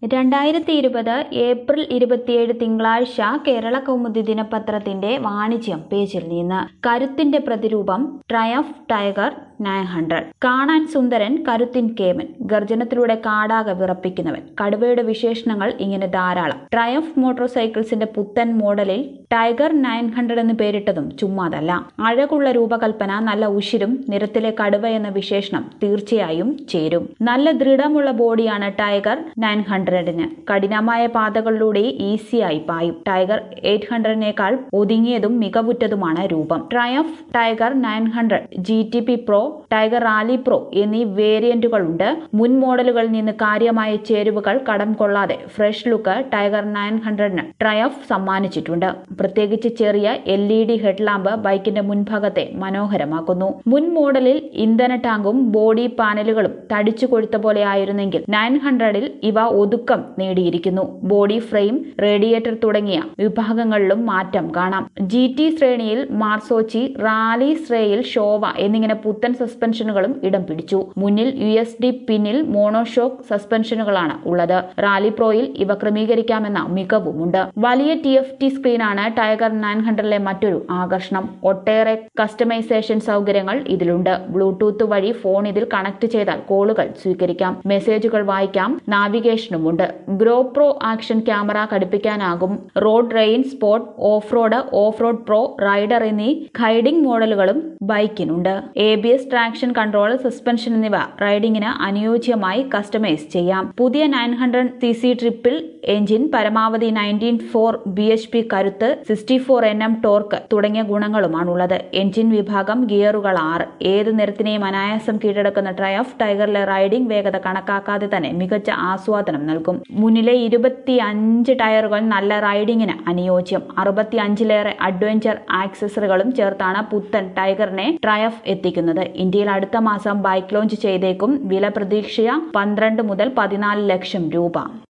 രണ്ടായിരത്തി ഇരുപത് ഏപ്രിൽ ഇരുപത്തിയേഴ് തിങ്കളാഴ്ച കേരള കൗമുദി ദിനപത്രത്തിന്റെ വാണിജ്യം പേജിൽ നിന്ന് കരുത്തിന്റെ പ്രതിരൂപം ട്രയഫ് ടൈഗർ നയൻ ഹൺഡ്രഡ് കാണാൻ സുന്ദരൻ കരുത്തിൻ കേമൻ ഗർജനത്തിലൂടെ കാടാകെ വിറപ്പിക്കുന്നവൻ കടുവയുടെ വിശേഷണങ്ങൾ ഇങ്ങനെ ധാരാളം ട്രയഫ് മോട്ടോർ സൈക്കിൾസിന്റെ പുത്തൻ മോഡലിൽ ടൈഗർ നയൻ ഹൺഡ്രഡ് എന്ന് പേരിട്ടതും ചുമ്മാതല്ല അഴകുള്ള രൂപകൽപ്പന നല്ല ഉശിരും നിറത്തിലെ കടുവ എന്ന വിശേഷണം തീർച്ചയായും ചേരും നല്ല ദൃഢമുള്ള ബോഡിയാണ് ടൈഗർ നയൻ ഹൺഡ്രഡിന് കഠിനമായ പാതകളിലൂടെ ഈസിയായി പായും ടൈഗർ എയ്റ്റ് ഹൺഡ്രഡിനേക്കാൾ ഒതുങ്ങിയതും മികവുറ്റതുമാണ് രൂപം Triumph Tiger nine hundred G T P Pro Tiger Rally Pro എന്നീ വേരിയന്റുകളുണ്ട് മുൻ മോഡലുകളിൽ നിന്ന് കാര്യമായ ചേരുവകൾ കടം കൊള്ളാതെ ഫ്രഷ് ലുക്ക് ടൈഗർ നയൻ ഹൺഡ്രഡിന് ട്രയഫ് സമ്മാനിച്ചിട്ടുണ്ട് പ്രത്യേകിച്ച് ചെറിയ എൽ ഇ ഡി ഹെഡ്ലാമ്പ് ബൈക്കിന്റെ മുൻഭാഗത്തെ മനോഹരമാക്കുന്നു മുൻ മോഡലിൽ ഇന്ധന ടാങ്കും ബോഡി പാനലുകളും തടിച്ചു കൊഴുത്ത പോലെ ആയിരുന്നെങ്കിൽ നയൻ ഹൺഡ്രഡിൽ ഇവ ഒതുക്കം നേടിയിരിക്കുന്നു ബോഡി ഫ്രെയിം റേഡിയേറ്റർ തുടങ്ങിയ വിഭാഗങ്ങളിലും മാറ്റം കാണാം ജി ടി ശ്രേണിയിൽ മാർസോച്ചി റാലി ശ്രേയിൽ ഷോവ എന്നിങ്ങനെ പുത്തൻ സസ്പെൻഷനുകളും ഇടം പിടിച്ചു മുന്നിൽ യു എസ് ഡി പിന്നിൽ മോണോഷോക്ക് സസ്പെൻഷനുകളാണ് ഉള്ളത് റാലി പ്രോയിൽ ഇവ ക്രമീകരിക്കാമെന്ന മികവുമുണ്ട് വലിയ ടി എഫ് ടി സ്ക്രീനാണ് ടൈഗർ നയൻ ഹൺഡ്രഡിലെ മറ്റൊരു ആകർഷണം ഒട്ടേറെ കസ്റ്റമൈസേഷൻ സൗകര്യങ്ങൾ ഇതിലുണ്ട് ബ്ലൂടൂത്ത് വഴി ഫോൺ ഇതിൽ കണക്ട് ചെയ്താൽ കോളുകൾ സ്വീകരിക്കാം മെസ്സേജുകൾ വായിക്കാം നാവിഗേഷനുമുണ്ട് ഗ്രോ പ്രോ ആക്ഷൻ ക്യാമറ ഘടിപ്പിക്കാനാകും road rain sport off road off road pro rider എന്നീ ഗൈഡിംഗ് മോഡലുകളും ബൈക്കിനുണ്ട് A B S traction control suspension എന്നിവ റൈഡിങ്ങിന് അനുയോജ്യമായി കസ്റ്റമൈസ് ചെയ്യാം പുതിയ nine hundred C C triple engine പരമാവധി nineteen four B H P കരുത്ത് sixty four N M torque തുടങ്ങിയ ഗുണങ്ങളുമാണുള്ളത് എഞ്ചിൻ വിഭാഗം ഗിയറുകൾ ആറ് ഏത് നിരത്തിനെയും അനായാസം കീഴടക്കുന്ന ട്രയഫ് ടൈഗറിലെ റൈഡിംഗ് വേഗത കണക്കാക്കാതെ തന്നെ മികച്ച ആസ്വാദനം നൽകും മുന്നിലെ ഇരുപത്തി അഞ്ച് ടയറുകൾ നല്ല റൈഡിങ്ങിന് അനുയോജ്യം അറുപത്തി അഞ്ചിലേറെ അഡ്വഞ്ചർ ആക്സസറികളും ചേർത്താണ് പുത്തൻ ടൈഗറിനെ ട്രയഫ് എത്തിക്കുന്നത് ഇന്ത്യയിൽ അടുത്ത മാസം ബൈക്ക് ലോഞ്ച് ചെയ്തേക്കും വില പ്രതീക്ഷ പന്ത്രണ്ട് മുതൽ പതിനാല് ലക്ഷം രൂപ